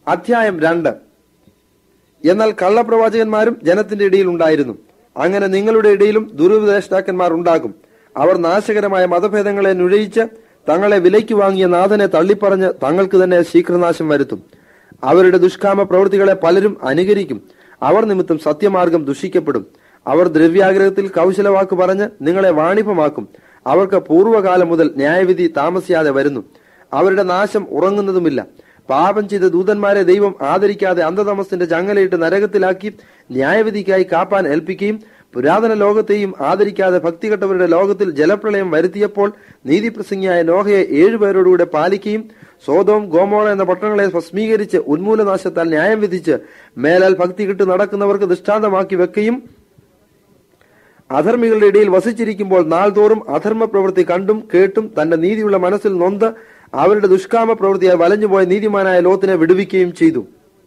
അധ്യായം രണ്ട് എന്നാൽ കള്ളപ്രവാചകന്മാരും ജനത്തിന്റെ ഇടയിൽ ഉണ്ടായിരുന്നു അങ്ങനെ നിങ്ങളുടെ ഇടയിലും ദുരുപദേഷ്ടാക്കന്മാർ ഉണ്ടാകും അവർ നാശകരമായ മതഭേദങ്ങളെ നുഴയിച്ച് തങ്ങളെ വിലയ്ക്ക് വാങ്ങിയ നാഥനെ തള്ളിപ്പറഞ്ഞ് തങ്ങൾക്ക് തന്നെ ശീഘ്രനാശം വരുത്തും അവരുടെ ദുഷ്കാമ പ്രവൃത്തികളെ പലരും അനുകരിക്കും അവർ നിമിത്തം സത്യമാർഗം ദുഷിക്കപ്പെടും അവർ ദ്രവ്യാഗ്രഹത്തിൽ കൗശലവാക്ക് പറഞ്ഞ് നിങ്ങളെ വാണിഭമാക്കും അവർക്ക് പൂർവ്വകാലം മുതൽ ന്യായവിധി താമസിയാതെ വരുന്നു അവരുടെ നാശം ഉറങ്ങുന്നതുമില്ല പാപം ചെയ്ത ദൂതന്മാരെ ദൈവം ആദരിക്കാതെ അന്ധതമസിന്റെ ചങ്ങലയിട്ട് നരകത്തിലാക്കി ന്യായവിധിക്കായി കാപ്പാൻ ഏൽപ്പിക്കുകയും പുരാതന ലോകത്തെയും ആദരിക്കാതെ ഭക്തികെട്ടവരുടെ ലോകത്തിൽ ജലപ്രളയം വരുത്തിയപ്പോൾ നീതിപ്രസംഗിയായ നോഹയെ ഏഴുപേരോടുകൂടെ പാലിക്കുകയും സോതോം ഗോമോള എന്ന പട്ടണങ്ങളെ ഭസ്മീകരിച്ച് ഉന്മൂലനാശത്താൽ ന്യായം വിധിച്ച് മേലാൽ ഭക്തി കിട്ടു നടക്കുന്നവർക്ക് ദൃഷ്ടാന്തമാക്കി വെക്കുകയും അധർമ്മികളുടെ ഇടയിൽ വസിച്ചിരിക്കുമ്പോൾ നാൾതോറും അധർമ്മ പ്രവൃത്തി കണ്ടും കേട്ടും തന്റെ നീതിയുള്ള മനസ്സിൽ നൊന്ത് അവരുടെ ദുഷ്കാമ പ്രവൃത്തിയാൽ വലഞ്ഞുപോയ നീതിമാനായ ലോത്തിനെ വിടുവിക്കുകയും ചെയ്തു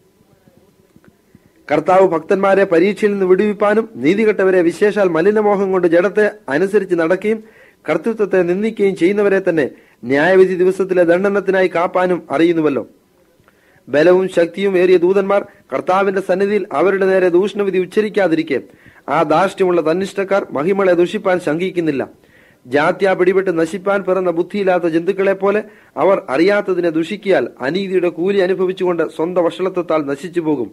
കർത്താവ് ഭക്തന്മാരെ പരീക്ഷയിൽ നിന്ന് വിടുവിപ്പാനും നീതികെട്ടവരെ വിശേഷാൽ മലിനമോഹം കൊണ്ട് ജഡത്തെ അനുസരിച്ച് നടക്കുകയും കർത്തൃത്വത്തെ നിന്ദിക്കുകയും ചെയ്യുന്നവരെ തന്നെ ന്യായവിധി ദിവസത്തിലെ ദണ്ഡനത്തിനായി കാപ്പാനും അറിയുന്നുവല്ലോ ബലവും ശക്തിയും ഏറിയ ദൂതന്മാർ കർത്താവിന്റെ സന്നിധിയിൽ അവരുടെ നേരെ ദൂഷണവിധി ഉച്ചരിക്കാതിരിക്കെ ആ ധാർഷ്ട്യമുള്ള തന്നിഷ്ടക്കാർ മഹിമളെ ദുഷിപ്പാൻ ശങ്കിക്കുന്നില്ല ജാത്യ പിടിപെട്ട് നശിപ്പാൻ പിറന്ന ബുദ്ധിയില്ലാത്ത ജന്തുക്കളെ പോലെ അവർ അറിയാത്തതിനെ ദുഷിക്കിയാൽ അനീതിയുടെ കൂലി അനുഭവിച്ചുകൊണ്ട് സ്വന്തം വഷളത്വത്താൽ നശിച്ചു പോകും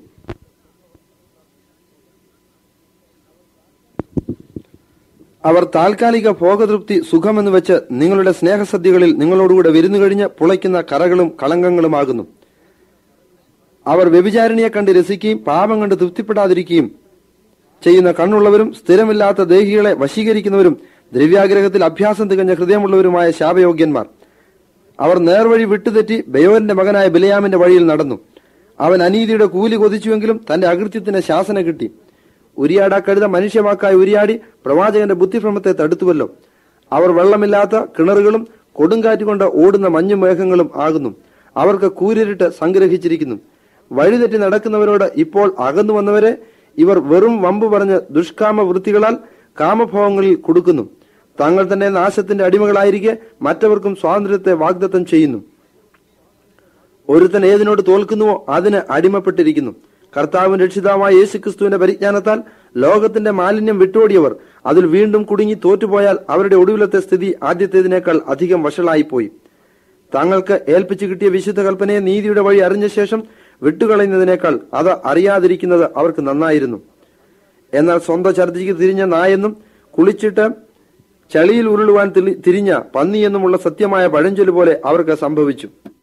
അവർ താൽക്കാലിക ഭോഗതൃപ്തി സുഖമെന്ന് വെച്ച് നിങ്ങളുടെ സ്നേഹസദ്യകളിൽ നിങ്ങളോടുകൂടെ വിരുന്നു കഴിഞ്ഞ് പുളയ്ക്കുന്ന കറകളും കളങ്കങ്ങളുമാകുന്നു അവർ വ്യഭിചാരിണിയെ കണ്ട് രസിക്കുകയും പാപം കണ്ട് തൃപ്തിപ്പെടാതിരിക്കുകയും ചെയ്യുന്ന കണ്ണുള്ളവരും സ്ഥിരമില്ലാത്ത ദേഹികളെ വശീകരിക്കുന്നവരും ദ്രവ്യാഗ്രഹത്തിൽ അഭ്യാസം തികഞ്ഞ ഹൃദയമുള്ളവരുമായ ശാപയോഗ്യന്മാർ അവർ നേർവഴി വിട്ടുതെറ്റി ബയോരിന്റെ മകനായ ബിലയാമിന്റെ വഴിയിൽ നടന്നു അവൻ അനീതിയുടെ കൂലി കൊതിച്ചുവെങ്കിലും തന്റെ അകൃത്യത്തിന് ശാസന കിട്ടി ഉരിയാടാ കഴുത മനുഷ്യവാക്കായി ഉരിയാടി പ്രവാചകന്റെ ബുദ്ധിഭ്രമത്തെ തടുത്തുവല്ലോ അവർ വെള്ളമില്ലാത്ത കിണറുകളും കൊടുങ്കാറ്റുകൊണ്ട് ഓടുന്ന മഞ്ഞുമേഘങ്ങളും ആകുന്നു അവർക്ക് കൂരിരുട്ട് സംഗ്രഹിച്ചിരിക്കുന്നു വഴിതെറ്റി നടക്കുന്നവരോട് ഇപ്പോൾ അകന്നു വന്നവരെ ഇവർ വെറും വമ്പ് പറഞ്ഞ് ദുഷ്കാമ വൃത്തികളാൽ കാമഭോഗങ്ങളിൽ കൊടുക്കുന്നു തങ്ങൾ തന്നെ നാശത്തിന്റെ അടിമകളായിരിക്കെ മറ്റവർക്കും സ്വാതന്ത്ര്യത്തെ വാഗ്ദത്തം ചെയ്യുന്നു ഒരുത്തൻ ഏതിനോട് തോൽക്കുന്നുവോ അതിന് അടിമപ്പെട്ടിരിക്കുന്നു കർത്താവിൻ രക്ഷിതാവായ യേശുക്രിസ്തുവിന്റെ പരിജ്ഞാനത്താൽ ലോകത്തിന്റെ മാലിന്യം വിട്ടോടിയവർ അതിൽ വീണ്ടും കുടുങ്ങി തോറ്റുപോയാൽ അവരുടെ ഒടുവിലത്തെ സ്ഥിതി ആദ്യത്തേതിനേക്കാൾ അധികം വഷളായിപ്പോയി തങ്ങൾക്ക് ഏൽപ്പിച്ചു കിട്ടിയ വിശുദ്ധ കൽപ്പനയെ നീതിയുടെ വഴി അറിഞ്ഞ ശേഷം വിട്ടുകളയുന്നതിനേക്കാൾ അത് അറിയാതിരിക്കുന്നത് അവർക്ക് നന്നായിരുന്നു എന്നാൽ സ്വന്തം ഛർദിക്ക് തിരിഞ്ഞ നായെന്നും കുളിച്ചിട്ട് ചളിയിൽ ഉരുളുവാൻ തിരി- തിരിഞ്ഞ പന്നിയെന്നുമുള്ള സത്യമായ പഴഞ്ചൊല്ല് പോലെ അവർക്ക് സംഭവിച്ചു